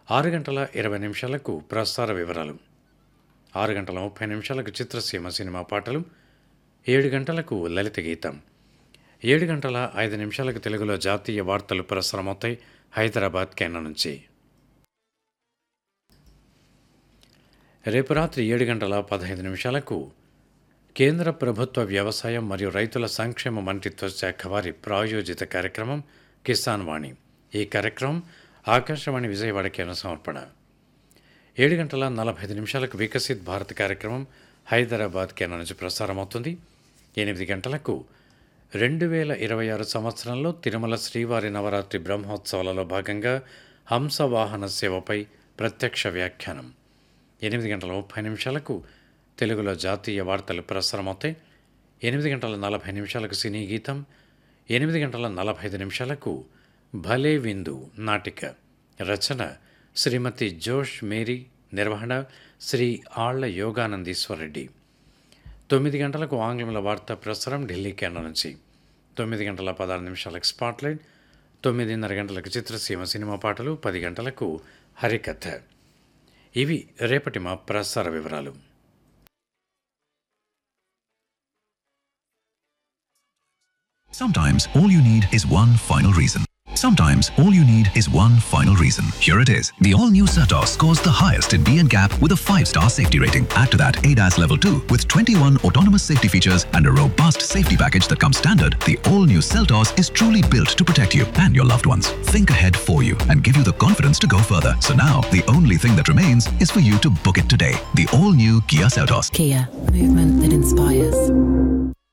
ఆరు గంటల ఇరవై నిమిషాలకు ప్రసార వివరాలు ఆరు గంటల ముప్పై నిమిషాలకు చిత్రసీమ సినిమా పాటలు ఏడు గంటలకు లలిత గీతం ఏడు గంటల ఐదు నిమిషాలకు తెలుగులో జాతీయ వార్తలు ప్రసారమవుతాయి హైదరాబాద్ కేంద్రం నుంచి రేపు రాత్రి ఏడు గంటల పదహైదు నిమిషాలకు కేంద్ర ప్రభుత్వ వ్యవసాయం మరియు రైతుల సంక్షేమ మంత్రిత్వ శాఖ వారి ప్రాయోజిత కార్యక్రమం కిసాన్ వాణి ఈ కార్యక్రమం ఆకాశవాణి విజయవాడ కేంద్ర సమర్పణ ఏడు గంటల నలభై ఐదు నిమిషాలకు వికసిత్ భారత్ కార్యక్రమం హైదరాబాద్ కేంద్రం నుంచి ప్రసారమవుతుంది ఎనిమిది గంటలకు రెండు వేల ఇరవై ఆరు సంవత్సరంలో తిరుమల శ్రీవారి నవరాత్రి బ్రహ్మోత్సవాలలో భాగంగా హంసవాహన సేవపై ప్రత్యక్ష వ్యాఖ్యానం ఎనిమిది గంటల ముప్పై నిమిషాలకు తెలుగులో జాతీయ వార్తలు ప్రసారమవుతాయి ఎనిమిది గంటల నలభై నిమిషాలకు సినీ గీతం ఎనిమిది గంటల నలభై ఐదు నిమిషాలకు భలే విందు నాటిక రచన శ్రీమతి జోష్ మేరీ నిర్వహణ శ్రీ ఆళ్ల యోగానందీశ్వరరెడ్డి తొమ్మిది గంటలకు ఆంగ్లంలో వార్తా ప్రసారం ఢిల్లీ కేంద్రం నుంచి తొమ్మిది గంటల పదహారు నిమిషాలకు స్పాట్లైట్ తొమ్మిదిన్నర గంటలకు చిత్రసీమ సినిమా పాటలు పది గంటలకు హరికథ ఇవి రేపటి మా ప్రసార వివరాలు Sometimes all you need is one final reason. Sometimes all you need is one final reason. Here it is. The all-new Certos scores the highest in B and Gap with a 5-star safety rating. Add to that ADAS Level 2 with 21 autonomous safety features and a robust safety package that comes standard. The all-new Celtos is truly built to protect you and your loved ones. Think ahead for you and give you the confidence to go further. So now, the only thing that remains is for you to book it today. The all-new Kia Celtos. Kia, movement that inspires.